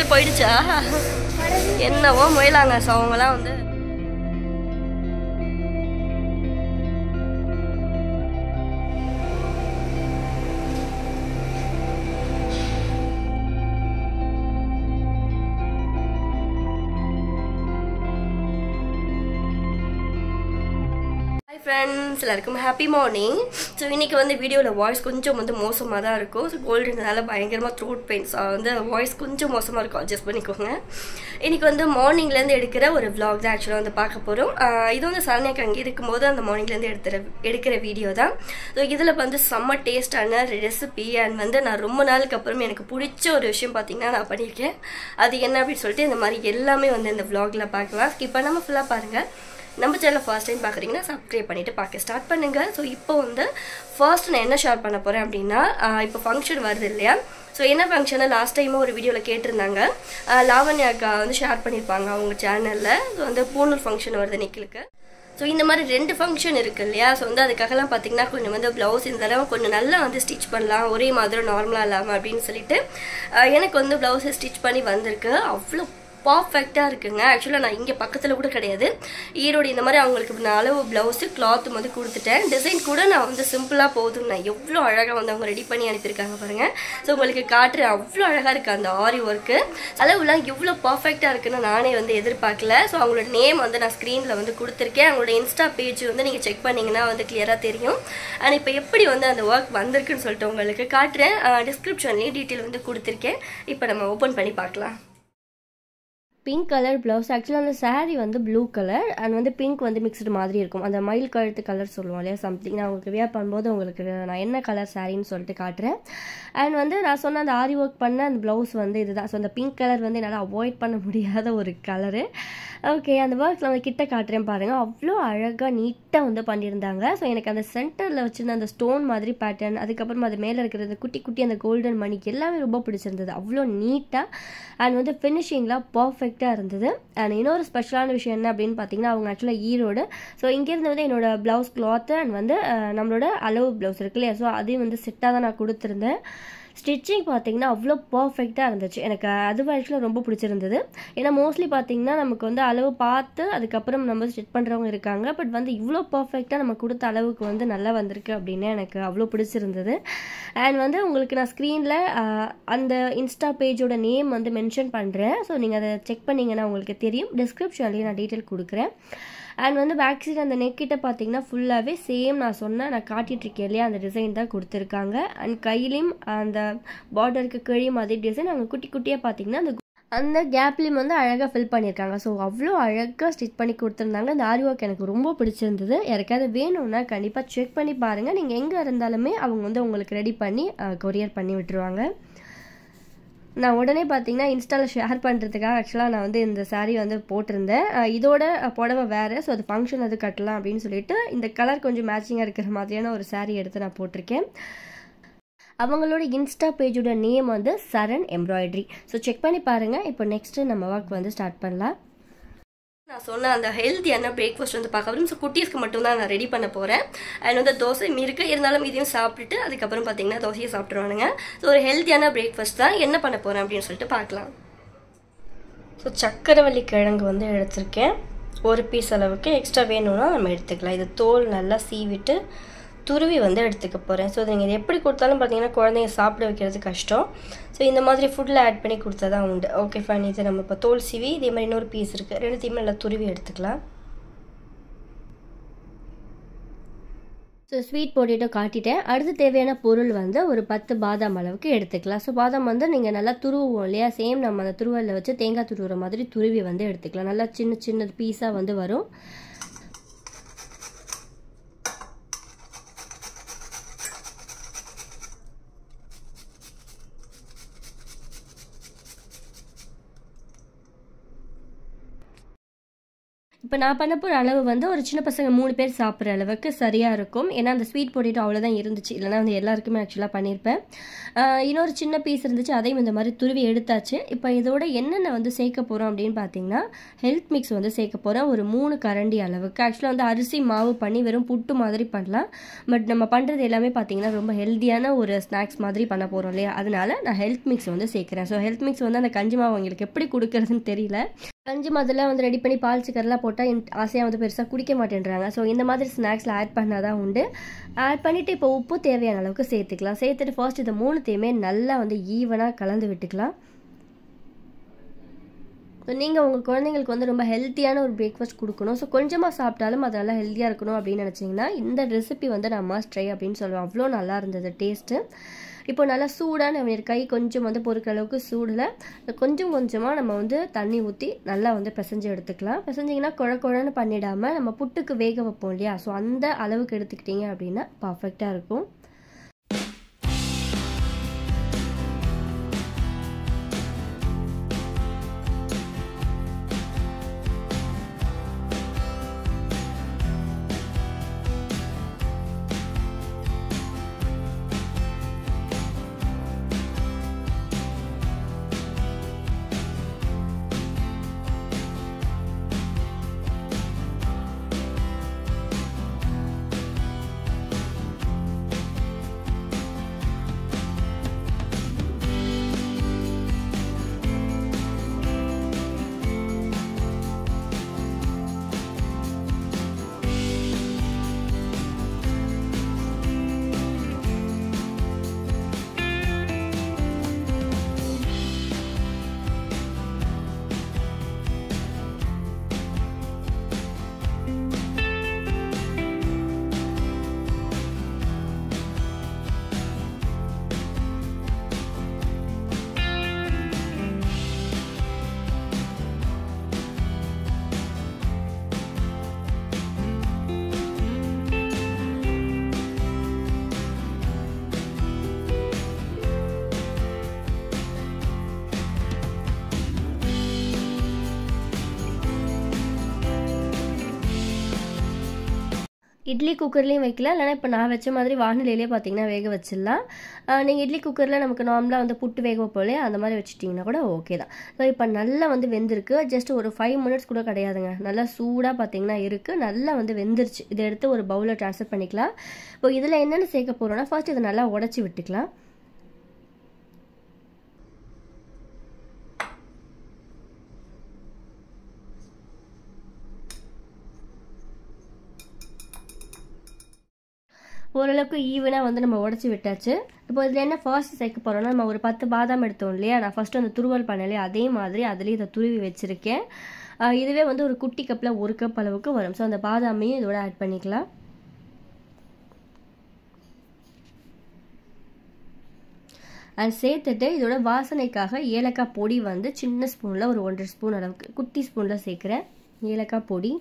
போயிடுச்சா என்னவோ முயலாங்க ஸோ அவங்களாம் வந்து ஹாய் ஃப்ரெண்ட்ஸ் எல்லாருக்கும் ஹாப்பி மார்னிங் ஸோ இன்றைக்கி வந்து வீடியோவில் வாய்ஸ் கொஞ்சம் வந்து மோசமாக தான் இருக்கும் ஸோ கோல்டுனால பயங்கரமாக த்ரோட் பெயின் ஸோ வந்து வாய்ஸ் கொஞ்சம் மோசமாக இருக்கும் அட்ஜஸ்ட் பண்ணிக்கோங்க இன்றைக்கி வந்து மார்னிங்லேருந்து எடுக்கிற ஒரு vlog தான் ஆக்சுவலாக வந்து பார்க்க போகிறோம் இது வந்து சரணியாக்கு அங்கே இருக்கும்போது அந்த மார்னிங்லேருந்து எடுத்துற எடுக்கிற வீடியோ தான் ஸோ இதில் வந்து செம்ம டேஸ்டான ரெசிபி அண்ட் வந்து நான் ரொம்ப நாளுக்கு அப்புறம் எனக்கு பிடிச்ச ஒரு விஷயம் பார்த்தீங்கன்னா நான் பண்ணியிருக்கேன் அது என்ன அப்படின்னு சொல்லிட்டு இந்த மாதிரி எல்லாமே வந்து இந்த vlogல பார்க்கலாம் ஸ்கிப் பண்ணாமல் ஃபுல்லாக பாருங்கள் நம்ம சேனல் ஃபர்ஸ்ட் டைம் பார்க்குறீங்கன்னா சப்ஸ்கிரைப் பண்ணிட்டு பார்க்க ஸ்டார்ட் பண்ணுங்க ஸோ இப்போ வந்து ஃபர்ஸ்ட் நான் என்ன ஷேர் பண்ண போகிறேன் அப்படின்னா ஆஹ் இப்போ ஃபங்க்ஷன் வருது இல்லையா ஸோ என்ன ஃபங்க்ஷனை லாஸ்ட் டைமும் ஒரு வீடியோவில் கேட்டிருந்தாங்க ஆஹ் லாவண்யா அக்கா வந்து ஷேர் பண்ணியிருப்பாங்க அவங்க சேனலில் ஸோ வந்து பூனூர் ஃபங்க்ஷன் வருது நிக்கிலுக்கு ஸோ இந்த மாதிரி ரெண்டு ஃபங்க்ஷன் இருக்கு இல்லையா ஸோ வந்து அதுக்காகலாம் பார்த்தீங்கன்னா கொஞ்சம் வந்து ப்ளவுஸ் இந்த தடவை கொஞ்சம் நல்லா வந்து ஸ்டிச் பண்ணலாம் ஒரே மாதிரி நார்மலாக இல்லாமல் அப்படின்னு சொல்லிட்டு ஆஹ் எனக்கு வந்து ப்ளவுஸை ஸ்டிச் பண்ணி வந்திருக்கு அவ்வளோ பர்ஃபெக்டாக இருக்குங்க ஆக்சுவலாக நான் இங்கே பக்கத்தில் கூட கிடையாது ஈரோடு இந்த மாதிரி அவங்களுக்கு நான் அளவு ப்ளவுஸு கிளாத்தும் வந்து கொடுத்துட்டேன் டிசைன் கூட நான் வந்து சிம்பிளாக போதும் நான் எவ்வளோ அழகாக வந்து அவங்க ரெடி பண்ணி அனுப்பியிருக்காங்க பாருங்கள் ஸோ உங்களுக்கு காட்டுறேன் அவ்வளோ அழகாக இருக்குது அந்த ஆரி ஒர்க்கு அளவுலாம் எவ்வளோ பர்ஃபெக்டாக இருக்குன்னு நானே வந்து எதிர்பார்க்கல ஸோ அவங்களோட நேம் வந்து நான் ஸ்க்ரீனில் வந்து கொடுத்துருக்கேன் அவங்களோட இன்ஸ்டா பேஜ் வந்து நீங்கள் செக் பண்ணிங்கன்னா வந்து கிளியராக தெரியும் அண்ட் இப்போ எப்படி வந்து அந்த ஒர்க் வந்திருக்குன்னு சொல்லிட்டு உங்களுக்கு காட்டுறேன் டிஸ்கிரிப்ஷன்லேயும் டீட்டெயில் வந்து கொடுத்துருக்கேன் இப்போ நம்ம ஓப்பன் பண்ணி பார்க்கலாம் பிங்க் கலர் ப்ளவுஸ் ஆக்சுவலாக அந்த saree வந்து ப்ளூ கலர் அண்ட் வந்து பிங்க் வந்து மிக்ஸ்டு மாதிரி இருக்கும் அந்த மயில் கழுத்து கலர் சொல்லுவோம் இல்லையா சம்திங் நான் உங்களுக்கு வியர் பண்ணும்போது உங்களுக்கு நான் என்ன கலர் சாரின்னு சொல்லிட்டு காட்டுறேன் அண்ட் வந்து நான் சொன்ன அந்த ஆரி ஒர்க் பண்ண அந்த ப்ளவுஸ் வந்து இதுதான் ஸோ அந்த பிங்க் கலர் வந்து என்னால் அவாய்ட் பண்ண முடியாத ஒரு கலரு ஓகே அந்த ஒர்க் நம்ம கிட்ட காட்டுறேன் பாருங்கள் அவ்வளோ அழகாக நீட்டாக வந்து பண்ணியிருந்தாங்க ஸோ எனக்கு அந்த சென்டரில் வச்சிருந்த அந்த ஸ்டோன் மாதிரி பேட்டர்ன் அதுக்கப்புறம் அது மேலே இருக்கிற அந்த குட்டி குட்டி அந்த கோல்டன் மணிக்கு எல்லாமே ரொம்ப பிடிச்சிருந்தது அவ்வளோ நீட்டாக அண்ட் வந்து ஃபினிஷிங்லாம் பர்ஃபெக்டாக இருந்தது அண்ட் இன்னொரு ஸ்பெஷலான விஷயம் என்ன அப்படின்னு பார்த்தீங்கன்னா அவங்க ஆக்சுவலாக ஈரோடு ஸோ இங்கேருந்து வந்து என்னோட ப்ளவுஸ் கிளாத்து அண்ட் வந்து அஹ், நம்மளோட அளவு ப்ளவுஸ் இருக்கு இல்லையா ஸோ அதையும் வந்து செட்டாக தான் நான் கொடுத்துருந்தேன் ஸ்டிச்சிங் பார்த்தீங்கன்னா அவ்வளோ பர்ஃபெக்டாக இருந்துச்சு எனக்கு அது ஆக்சுவலாக ரொம்ப பிடிச்சிருந்தது ஏன்னா மோஸ்ட்லி பார்த்தீங்கன்னா நமக்கு வந்து அளவு பார்த்து அதுக்கப்புறம் நம்ம ஸ்டிச் பண்ணுறவங்க இருக்காங்க பட் வந்து இவ்வளோ பர்ஃபெக்டாக நம்ம கொடுத்த அளவுக்கு வந்து நல்லா வந்திருக்கு அப்படின்னு எனக்கு அவ்வளோ பிடிச்சிருந்தது அண்ட் வந்து உங்களுக்கு நான் ஸ்க்ரீனில் அந்த இன்ஸ்டா பேஜோட நேம் வந்து மென்ஷன் பண்ணுறேன் ஸோ நீங்கள் அதை செக் பண்ணிங்கன்னா உங்களுக்கு தெரியும் டிஸ்கிரிப்ஷன்லேயும் நான் டீட்டெயில் கொடுக்குறேன் அண்ட் வந்து பேக் சைடு அந்த நெக் கிட்ட பார்த்தீங்கன்னா ஃபுல்லாகவே சேம் நான் சொன்னேன் நான் காட்டிட்டு இருக்கேன் இல்லையா அந்த டிசைன் தான் கொடுத்துருக்காங்க அண்ட் கையிலையும் அந்த பார்டருக்கு கீழே மாதிரி டிசைன் அவங்க குட்டி குட்டியாக பார்த்தீங்கன்னா அந்த அந்த கேப்லேயும் வந்து அழகாக ஃபில் பண்ணியிருக்காங்க ஸோ அவ்வளோ அழகாக ஸ்டிச் பண்ணி கொடுத்துருந்தாங்க இந்த ஆரி ஒர்க் எனக்கு ரொம்ப பிடிச்சிருந்தது யாருக்காவது வேணும்னா கண்டிப்பாக செக் பண்ணி பாருங்கள் நீங்கள் எங்கே இருந்தாலுமே அவங்க வந்து உங்களுக்கு ரெடி பண்ணி கொரியர் பண்ணி விட்டுருவாங்க நான் உடனே பார்த்தீங்கன்னா இன்ஸ்டாவில் ஷேர் பண்ணுறதுக்காக ஆக்சுவலாக நான் வந்து இந்த saree வந்து போட்டிருந்தேன் அஹ் இதோட அஹ், புடவை வேறு ஸோ அது ஃபங்க்ஷன் அது கட்டலாம் அப்படின்னு சொல்லிட்டு இந்த கலர் கொஞ்சம் மேட்சிங்காக இருக்கிற மாதிரியான ஒரு saree எடுத்து நான் போட்டிருக்கேன் அவங்களோட இன்ஸ்டா பேஜோட நேம் வந்து சரண் எம்ப்ராய்டரி ஸோ செக் பண்ணி பாருங்கள் இப்போ நெக்ஸ்ட்டு நம்ம ஒர்க் வந்து ஸ்டார்ட் பண்ணலாம் நான் சொன்ன அந்த ஹெல்த்தியான பிரேக்ஃபாஸ்ட் வந்து பார்க்க வரும் ஸோ குட்டீஸ்க்கு மட்டும் தான் நான் ரெடி பண்ண போகிறேன் அண்ட் வந்து தோசை இருக்கு இருந்தாலும் இதையும் சாப்பிட்டுட்டு அதுக்கப்புறம் பார்த்தீங்கன்னா தோசையை சாப்பிட்ருவானுங்க ஸோ ஒரு ஹெல்த்தியான பிரேக்ஃபாஸ்ட் தான் என்ன பண்ண போகிறேன் அப்படின்னு சொல்லிட்டு பார்க்கலாம் ஸோ சக்கரவள்ளி கிழங்கு வந்து எடுத்திருக்கேன் ஒரு பீஸ் அளவுக்கு எக்ஸ்ட்ரா வேணும்னா நம்ம எடுத்துக்கலாம் இது தோல் நல்லா சீவிட்டு துருவி வந்து எடுத்துக்க போகிறேன் ஸோ நீங்கள் இது எப்படி கொடுத்தாலும் பார்த்தீங்கன்னா குழந்தைங்க சாப்பிட வைக்கிறது கஷ்டம் ஸோ இந்த மாதிரி ஃபுட்டில் ஆட் பண்ணி கொடுத்தா தான் உண்டு ஓகே ஃபைன் இது நம்ம இப்போ தோல் சீவி இதே மாதிரி இன்னொரு பீஸ் இருக்குது ரெண்டுத்தையுமே நல்லா துருவி எடுத்துக்கலாம் ஸோ ஸ்வீட் பொட்டேட்டோ காட்டிட்டேன் அடுத்து தேவையான பொருள் வந்து ஒரு பத்து பாதாம் அளவுக்கு எடுத்துக்கலாம் ஸோ பாதாம் வந்து நீங்கள் நல்லா துருவுவோம் இல்லையா சேம் நம்ம அந்த துருவலில் வச்சு தேங்காய் துருவுற மாதிரி துருவி வந்து எடுத்துக்கலாம் நல்லா சின்ன சின்ன பீஸாக வந்து வரும் இப்போ நான் பண்ண போகிற அளவு வந்து ஒரு சின்ன பசங்க மூணு பேர் சாப்பிட்ற அளவுக்கு சரியாக இருக்கும் ஏன்னா அந்த ஸ்வீட் பொட்டேட்டோ அவ்வளோதான் இருந்துச்சு இல்லைனா வந்து எல்லாருக்குமே ஆக்சுவலாக பண்ணியிருப்பேன் ஆஹ் இன்னொரு சின்ன பீஸ் இருந்துச்சு அதையும் இந்த மாதிரி துருவி எடுத்தாச்சு இப்போ இதோட என்னென்ன வந்து சேர்க்க போகிறோம் அப்படின்னு பார்த்தீங்கன்னா ஹெல்த் மிக்ஸ் வந்து சேர்க்க போகிறோம் ஒரு மூணு கரண்டி அளவுக்கு ஆக்சுவலாக வந்து அரிசி மாவு பண்ணி வெறும் புட்டு மாதிரி பண்ணலாம் பட் நம்ம பண்ணுறது எல்லாமே பார்த்தீங்கன்னா ரொம்ப ஹெல்த்தியான ஒரு ஸ்நாக்ஸ் மாதிரி பண்ண போகிறோம் இல்லையா அதனால நான் ஹெல்த் மிக்ஸ் வந்து சேர்க்குறேன் ஸோ ஹெல்த் மிக்ஸ் வந்து அந்த கஞ்சி மாவு உங்களுக்கு எப்படி கொடுக்கறதுன்னு தெரியல கஞ்சி மாதிரிலாம் வந்து ரெடி பண்ணி பால் சிக்கர்லாம் போட்டால் ஆசையாக வந்து பெருசாக குடிக்க மாட்டேன்றாங்க ஸோ இந்த மாதிரி ஸ்நாக்ஸில் ஆட் பண்ணால் தான் உண்டு ஆட் பண்ணிவிட்டு இப்போ உப்பு தேவையான அளவுக்கு சேர்த்துக்கலாம் சேர்த்துட்டு ஃபர்ஸ்ட் இந்த மூணுத்தையுமே நல்லா வந்து ஈவனாக கலந்து விட்டுக்கலாம் ஸோ நீங்கள் உங்கள் குழந்தைங்களுக்கு வந்து ரொம்ப ஹெல்த்தியான ஒரு பிரேக்ஃபாஸ்ட் கொடுக்கணும் ஸோ கொஞ்சமாக சாப்பிட்டாலும் அது நல்லா ஹெல்த்தியாக இருக்கணும் அப்படின்னு நினச்சிங்கன்னா இந்த ரெசிபி வந்து நான் மஸ்ட் ட்ரை அப்படின்னு சொல்லுவேன் அவ்வளோ நல்லா இருந்தது டேஸ்ட்டு இப்போ நல்லா சூடான நம்ம கை கொஞ்சம் வந்து பொறுக்கிற அளவுக்கு சூடில் கொஞ்சம் கொஞ்சமாக நம்ம வந்து தண்ணி ஊற்றி நல்லா வந்து பிசைஞ்சு எடுத்துக்கலாம் பிசைஞ்சிங்கன்னா குழ குழன்னு பண்ணிடாமல் நம்ம புட்டுக்கு வேக வைப்போம் இல்லையா ஸோ அந்த அளவுக்கு எடுத்துக்கிட்டிங்க அப்படின்னா பர்ஃபெக்டாக இருக்கும் இட்லி குக்கர்லேயும் வைக்கலாம் இல்லைனா இப்போ நான் வச்ச மாதிரி வானிலையிலே பார்த்தீங்கன்னா வேக வச்சிடலாம் நீங்கள் இட்லி குக்கரில் நமக்கு நார்மலாக வந்து புட்டு வேக வைப்போலே அந்த மாதிரி வச்சுட்டிங்கன்னா கூட ஓகே தான் ஸோ இப்போ நல்லா வந்து வெந்திருக்கு ஜஸ்ட் ஒரு ஃபைவ் மினிட்ஸ் கூட கிடையாதுங்க நல்லா சூடாக பார்த்தீங்கன்னா இருக்குது நல்லா வந்து வெந்துருச்சு இதை எடுத்து ஒரு பவுலில் ட்ரான்ஸ்ஃபர் பண்ணிக்கலாம் இப்போ இதில் என்னென்ன சேர்க்க போகிறோம்னா ஃபர்ஸ்ட் இதை நல்லா உடச்சி விட்டுக்கலாம் ஓரளவுக்கு ஈவனாக வந்து நம்ம உடச்சி விட்டாச்சு இப்போ இதில் என்ன ஃபர்ஸ்ட் சேர்க்க போகிறோம்னா நம்ம ஒரு பத்து பாதாம் எடுத்தோம் இல்லையா நான் ஃபஸ்ட்டு அந்த துருவல் பண்ணலையே அதே மாதிரி அதுலேயும் இதை துருவி வச்சுருக்கேன் இதுவே வந்து ஒரு குட்டி கப்பில் ஒரு கப் அளவுக்கு வரும் ஸோ அந்த பாதாமையும் இதோட ஆட் பண்ணிக்கலாம் அது சேர்த்துட்டு இதோட வாசனைக்காக ஏலக்காய் பொடி வந்து சின்ன ஸ்பூனில் ஒரு ஒன்றரை ஸ்பூன் அளவுக்கு குட்டி ஸ்பூனில் சேர்க்குறேன் ஏலக்காய் பொடி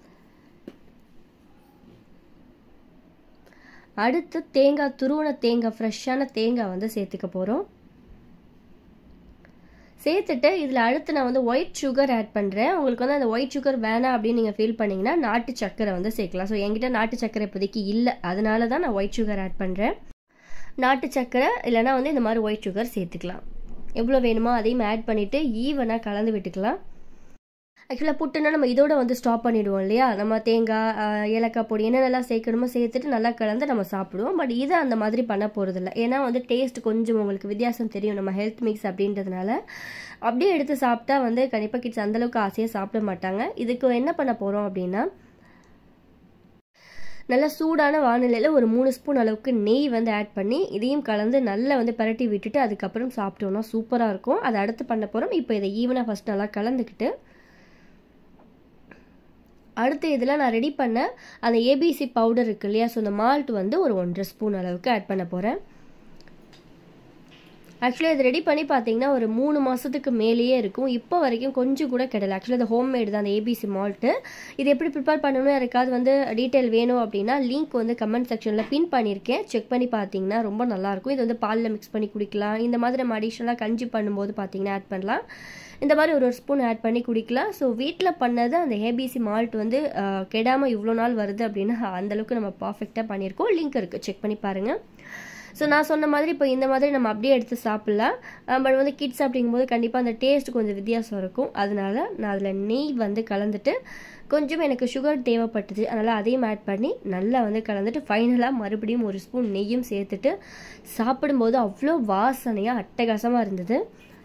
அடுத்து தேங்காய் துருவன தேங்காய் ஃப்ரெஷ்ஷான தேங்காய் வந்து சேர்த்துக்க போகிறோம் சேர்த்துட்டு இதில் அடுத்து நான் வந்து ஒயிட் சுகர் ஆட் பண்ணுறேன் உங்களுக்கு வந்து அந்த ஒயிட் சுகர் வேணாம் அப்படின்னு நீங்கள் ஃபீல் பண்ணிங்கன்னா நாட்டு சக்கரை வந்து சேர்க்கலாம் ஸோ என்கிட்ட நாட்டு சக்கரை இப்போதைக்கு இல்லை அதனால தான் நான் ஒயிட் சுகர் ஆட் பண்ணுறேன் நாட்டு சக்கரை இல்லைனா வந்து இந்த மாதிரி ஒயிட் சுகர் சேர்த்துக்கலாம் எவ்வளோ வேணுமோ அதையும் ஆட் பண்ணிவிட்டு ஈவனாக கலந்து விட்டுக்கலாம் ஆக்சுவலாக புட்டுன்னா நம்ம இதோட வந்து ஸ்டாப் பண்ணிவிடுவோம் இல்லையா நம்ம தேங்காய் ஏலக்காய் பொடி என்னென்னலாம் சேர்க்கணுமோ சேர்த்துட்டு நல்லா கலந்து நம்ம சாப்பிடுவோம் பட் இதை அந்த மாதிரி பண்ண போகிறதில்ல ஏன்னா வந்து டேஸ்ட் கொஞ்சம் உங்களுக்கு வித்தியாசம் தெரியும் நம்ம ஹெல்த் மிக்ஸ் அப்படின்றதுனால அப்படியே எடுத்து சாப்பிட்டா வந்து கண்டிப்பாக கிட்ஸ் அந்தளவுக்கு ஆசையாக சாப்பிட மாட்டாங்க இதுக்கு என்ன பண்ண போகிறோம் அப்படின்னா நல்லா சூடான வானிலையில் ஒரு மூணு ஸ்பூன் அளவுக்கு நெய் வந்து ஆட் பண்ணி இதையும் கலந்து நல்லா வந்து பரட்டி விட்டுட்டு அதுக்கப்புறம் சாப்பிட்டோம்னா சூப்பராக இருக்கும் அதை அடுத்து பண்ண போகிறோம் இப்போ இதை ஈவனாக ஃபஸ்ட் நல்லா கலந்துக்கிட்டு அடுத்து இதில் நான் ரெடி பண்ண அந்த ஏபிசி பவுடர் இருக்கு இல்லையா ஸோ அந்த மால்ட் வந்து ஒரு ஒன்றரை ஸ்பூன் அளவுக்கு ஆட் பண்ண போகிறேன் ஆக்சுவலி இது ரெடி பண்ணி பார்த்தீங்கன்னா ஒரு மூணு மாதத்துக்கு மேலேயே இருக்கும் இப்போ வரைக்கும் கொஞ்சம் கூட கிடையாது ஆக்சுவலி அது ஹோம் மேடு தான் அந்த ஏபிசி மால்ட்டு இது எப்படி ப்ரிப்பேர் பண்ணணும் யாருக்காவது வந்து டீட்டெயில் வேணும் அப்படின்னா லிங்க் வந்து கமெண்ட் செக்ஷனில் பின் பண்ணியிருக்கேன் செக் பண்ணி பார்த்தீங்கன்னா ரொம்ப நல்லாயிருக்கும் இது வந்து பாலில் மிக்ஸ் பண்ணி குடிக்கலாம் இந்த மாதிரி நம்ம அடிஷ்னலாக கஞ்சி பண்ணும்போது பார்த்தீங்கன்னா ஆட் பண்ணலாம் இந்த மாதிரி ஒரு ஒரு ஸ்பூன் ஆட் பண்ணி குடிக்கலாம் ஸோ வீட்டில் பண்ணது அந்த ஏபிசி மால்ட் வந்து கெடாமல் இவ்வளோ நாள் வருது அப்படின்னா அந்தளவுக்கு நம்ம பர்ஃபெக்டாக பண்ணியிருக்கோம் லிங்க் இருக்குது செக் பண்ணி பாருங்கள் ஸோ நான் சொன்ன மாதிரி இப்போ இந்த மாதிரி நம்ம அப்படியே எடுத்து சாப்பிட்லாம் பட் வந்து கிட்ஸ் அப்படிங்கும்போது கண்டிப்பாக அந்த டேஸ்ட் கொஞ்சம் வித்தியாசம் இருக்கும் அதனால நான் அதில் நெய் வந்து கலந்துட்டு கொஞ்சம் எனக்கு சுகர் தேவைப்பட்டுச்சு அதனால் அதையும் ஆட் பண்ணி நல்லா வந்து கலந்துட்டு ஃபைனலாக மறுபடியும் ஒரு ஸ்பூன் நெய்யும் சேர்த்துட்டு சாப்பிடும்போது அவ்வளோ வாசனையாக அட்டகாசமாக இருந்தது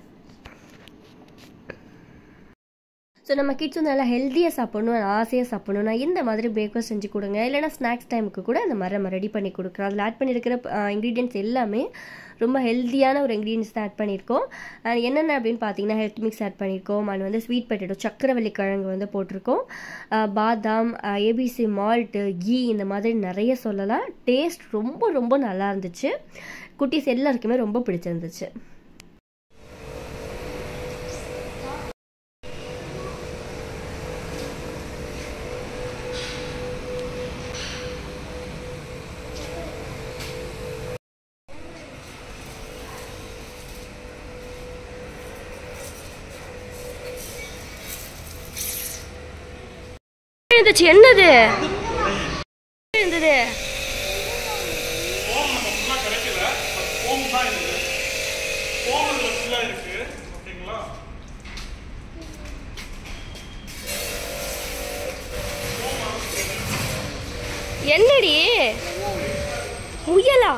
ஸோ நம்ம கிட்ஸ் வந்து நல்லா ஹெல்த்தியாக சாப்பிடணும் ஆசையாக சாப்பிடணும்னா இந்த மாதிரி பிரேக்ஃபாஸ்ட் செஞ்சு கொடுங்க இல்லைனா ஸ்நாக்ஸ் டைமுக்கு கூட அந்த மாதிரி நம்ம ரெடி பண்ணி கொடுக்குறோம் அதில் ஆட் பண்ணியிருக்கிற இன்க்ரீடியன்ட்ஸ் எல்லாமே ரொம்ப ஹெல்த்தியான ஒரு இன்க்ரீடியன்ஸ் தான் ஆட் பண்ணியிருக்கோம் அண்ட் என்னென்ன அப்படின்னு பார்த்தீங்கன்னா ஹெல்த் மிக்ஸ் ஆட் பண்ணியிருக்கோம் அண்ட் வந்து ஸ்வீட் பொட்டேட்டோ சக்கரவள்ளி கிழங்கு வந்து போட்டிருக்கோம் பாதாம் ஏபிசி மால்ட்டு கீ இந்த மாதிரி நிறைய சொல்லலாம் டேஸ்ட் ரொம்ப ரொம்ப நல்லா இருந்துச்சு குட்டீஸ் எல்லாருக்குமே ரொம்ப பிடிச்சிருந்துச்சு இருந்துச்சு என்னது இருந்தது ஃபோம் நம்ம ஃபுல்லாக கிடைக்கல பட் ஃபோம் தான் இருக்கு ஃபோம் இதில் ஃபுல்லாக இருக்கு ஓகேங்களா என்னடி முயலா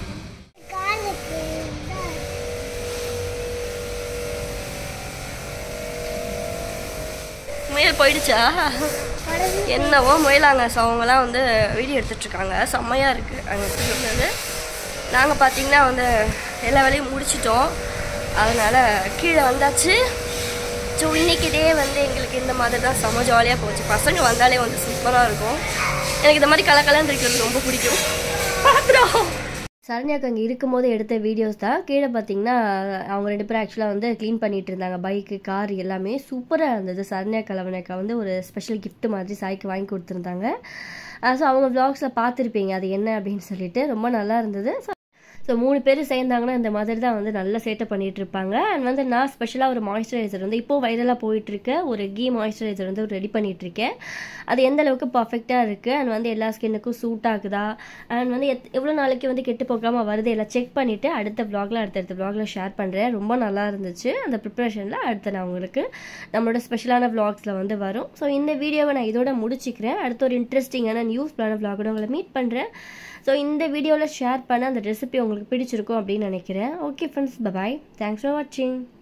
முயல் போயிடுச்சா என்னவோ முயலாங்க ஸோ அவங்களாம் வந்து வீடியோ எடுத்துட்ருக்காங்க செம்மையாக இருக்குது அங்கே வந்து நாங்கள் பார்த்தீங்கன்னா வந்து எல்லா வேலையும் முடிச்சிட்டோம் அதனால் கீழே வந்தாச்சு ஸோ இன்னைக்கு டே வந்து எங்களுக்கு இந்த மாதிரி தான் செம்ம ஜாலியாக போச்சு பசங்க வந்தாலே வந்து சூப்பராக இருக்கும் எனக்கு இந்த மாதிரி கலக்கலன்னு இருக்கிறது ரொம்ப பிடிக்கும் பார்க்குறோம் சரண்யாக்கு அங்கே இருக்கும்போது எடுத்த வீடியோஸ் தான் கீழே பார்த்தீங்கன்னா அவங்க ரெண்டு பேரும் ஆக்சுவலாக வந்து க்ளீன் பண்ணிட்டு இருந்தாங்க பைக்கு கார் எல்லாமே சூப்பராக இருந்தது சரண்யா கலவனக்கா வந்து ஒரு ஸ்பெஷல் gift மாதிரி சாய்க்கு வாங்கி கொடுத்துருந்தாங்க ஸோ அவங்க vlogsல பார்த்துருப்பீங்க அது என்ன அப்படின்னு சொல்லிட்டு ரொம்ப நல்லா இருந்தது ஸோ மூணு பேர் சேர்ந்தாங்கன்னா இந்த மாதிரி தான் வந்து நல்லா சேட்டை பண்ணிட்டு இருப்பாங்க அண்ட் வந்து நான் ஸ்பெஷலாக ஒரு மாய்ஸ்சரைசர் வந்து இப்போ வைரலாக போயிட்டு இருக்க ஒரு கீ மாய்ஸ்சரைசர் வந்து ரெடி பண்ணிட்டு இருக்கேன் அது எந்த அளவுக்கு பர்ஃபெக்டாக இருக்குது அண்ட் வந்து எல்லா ஸ்கின்னுக்கும் சூட் ஆகுதா அண்ட் வந்து எத் எவ்வளோ நாளைக்கு வந்து கெட்டு போகாமல் வருது எல்லாம் செக் பண்ணிவிட்டு அடுத்த vlogல அடுத்தடுத்த vlogல ஷேர் பண்ணுறேன் ரொம்ப நல்லா இருந்துச்சு அந்த ப்ரிப்ரேஷனில் அடுத்து நான் உங்களுக்கு நம்மளோட ஸ்பெஷலான vlogsல வந்து வரும் ஸோ இந்த வீடியோவை நான் இதோட முடிச்சுக்கிறேன் அடுத்த ஒரு இன்ட்ரெஸ்டிங்கான நியூஸ்ஃபுல்லான vlogோட உங்களை மீட் பண்ணுறேன் ஸோ இந்த வீடியோவில் ஷேர் பண்ண அந்த ரெசிபி உங்களுக்கு பிடிச்சிருக்கும் அப்படின்னு நினைக்கிறேன் okay friends bye bye thanks for வாட்சிங்